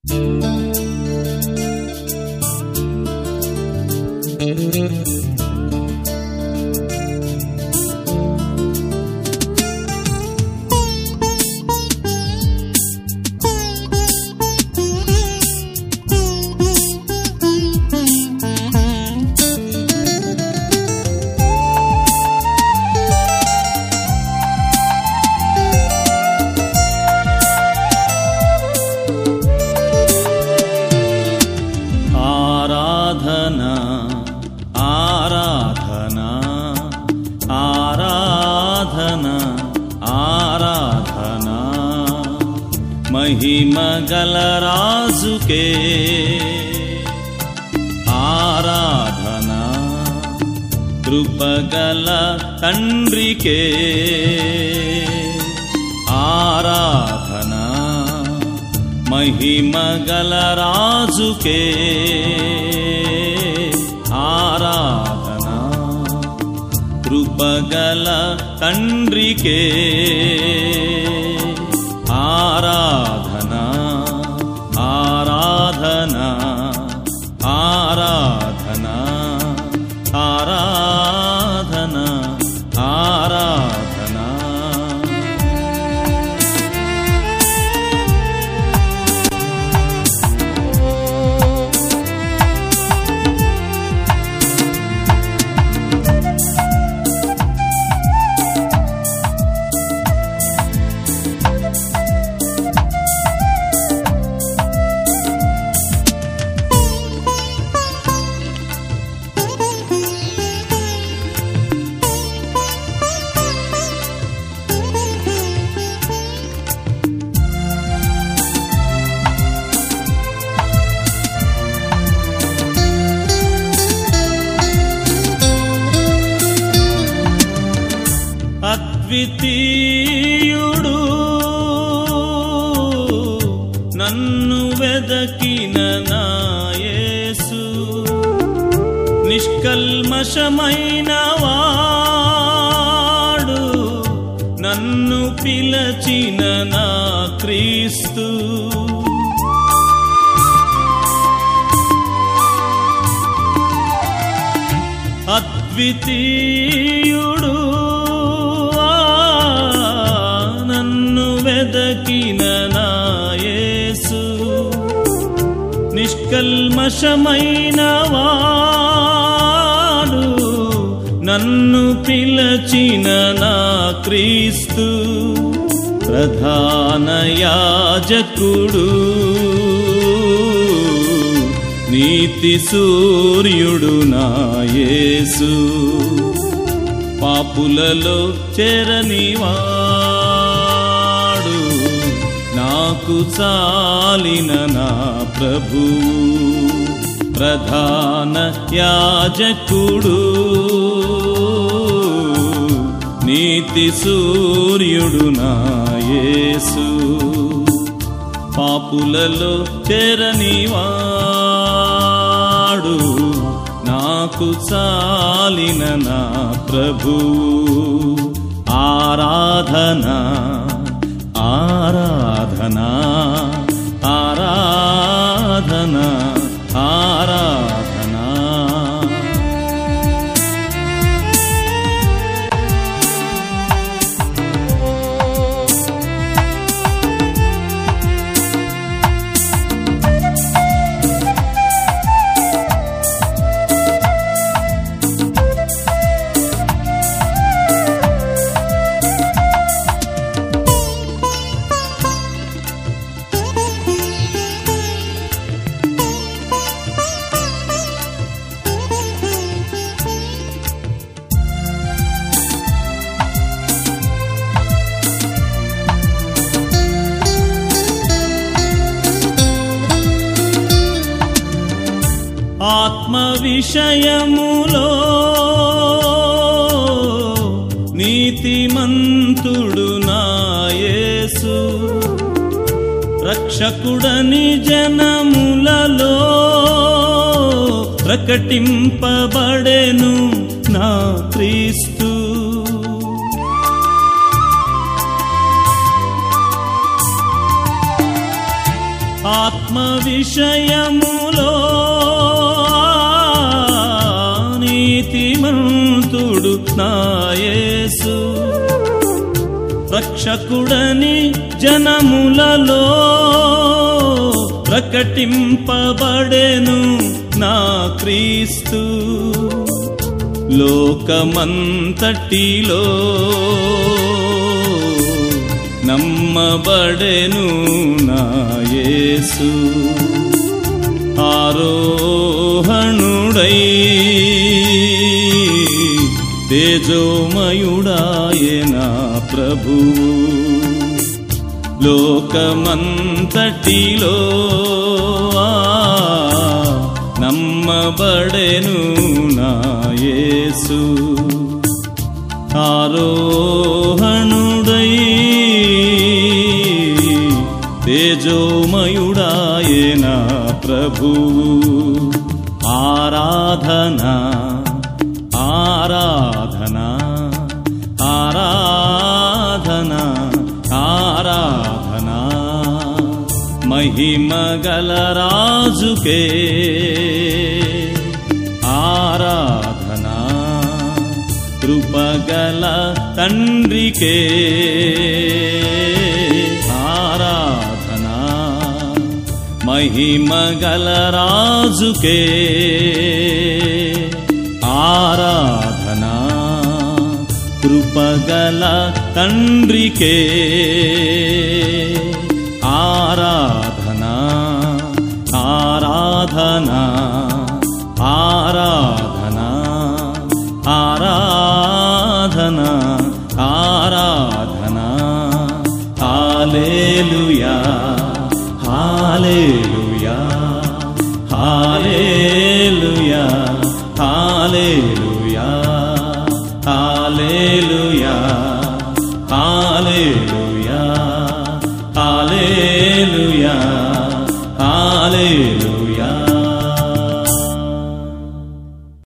ఆరాధనా ఆరాధనా ఆరాధనా ఆరాధనా మహిమ గల రాజుకే ఆరాధనా కృపగల తండ్రికే ఆరాధనా మహిమగల రాజుకే ఆరాధనా కృపగల తండ్రికే ఆరాధనా ఆరాధనా ఆరాధనా ఆరాధనా ఆరాధనా అద్వితీయుడు నన్ను వెదకిన నాయసు నిష్కల్మషమైన వాడు నన్ను పిలచిన నా క్రీస్తు అద్వితీయుడు ఆ, నన్ను వెదకిన నాయసు నిష్కల్మషమైన వాడు నన్ను పిలచిన నా క్రీస్తు ప్రధాన యాజకుడు నీతి సూర్యుడు నా యేసు పాపులలో చెరనివాడు నాకు చాలిన నా ప్రభు ప్రధాన యాజకుడు నీతి సూర్యుడు నా యేసు పాపులలో చెరనివాడు నాకు చాలిన నా ప్రభు ఆరాధనా ఆరాధనా ఆరాధనా ఆరాధనా ఆత్మ విషయములో నీతిమంతుడు నాయసు రక్షకుడని జనములలో ప్రకటింపబడెను నా క్రీస్తు ఆత్మ విషయములో నీతిమంతుడు నాయేసు రక్షకుడని జనములలో ప్రకటింపబడెను నా క్రీస్తు లోకమంతటిలో నమ్మబడెను నా యేసు ఆరోహణుడై తేజోమయుడాయన ప్రభువు లోకమంతటిలో ఆ, నమ్మబడెను నా యేసు ఆరోహణుడై తేజోమయుడాయన ప్రభువు ఆరాధన ఆరాధన ఆరాధన ఆరాధన మహిమగల రాజుకే ఆరాధన కృపగల తండ్రికే ఆరాధన మహిమగల రాజుకే ఆరాధన కృపగల తండ్రికే ఆరాధన ఆరాధన ఆరాధన ఆరాధన ఆరాధన hallelujah hallelujah hallelujah hallelujah hallelujah hallelujah hallelujah hallelujah